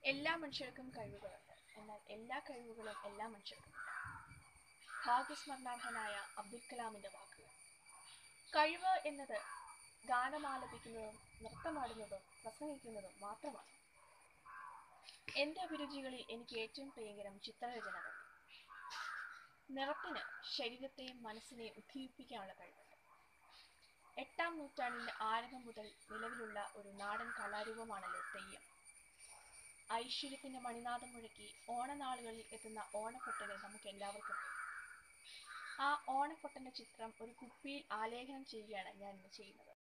എല്ലാ മനുഷ്യർക്കും കഴിവുകളുണ്ട് എന്നാൽ എല്ലാ കഴിവുകളും എല്ലാ മനുഷ്യർക്കും ഇല്ല. ഭാഗ്യസ്മരണാർഹനായ അബ്ദുൽ കലാമിന്റെ വാക്കുകൾ കഴിവ് എന്നത് ഗാനമാലപിക്കുന്നതും നൃത്തമാടുന്നതും പ്രസംഗിക്കുന്നതും മാത്രമാണ് എന്റെ അഭിരുചികളിൽ എനിക്ക് ഏറ്റവും പ്രിയങ്കരം ചിത്രരചന തന്നെ നിറത്തിന് ശരീരത്തെയും മനസ്സിനെയും ഉദ്ദീപിപ്പിക്കാനുള്ള കഴിവുണ്ട് എട്ടാം നൂറ്റാണ്ടിന്റെ ആരംഭം മുതൽ നിലവിലുള്ള ഒരു നാടൻ കലാരൂപമാണല്ലോ തെയ്യം ഐശ്വര്യത്തിന്റെ മണിനാദം മുഴക്കി ഓണനാളുകളിൽ എത്തുന്ന ഓണപ്പൊട്ടനെ നമുക്ക് എല്ലാവർക്കും അറിയാം. ആ ഓണപ്പൊട്ടന്റെ ചിത്രം ഒരു കുപ്പിയിൽ ആലേഖനം ചെയ്യുകയാണ് ഞാൻ ഇന്ന് ചെയ്യുന്നത്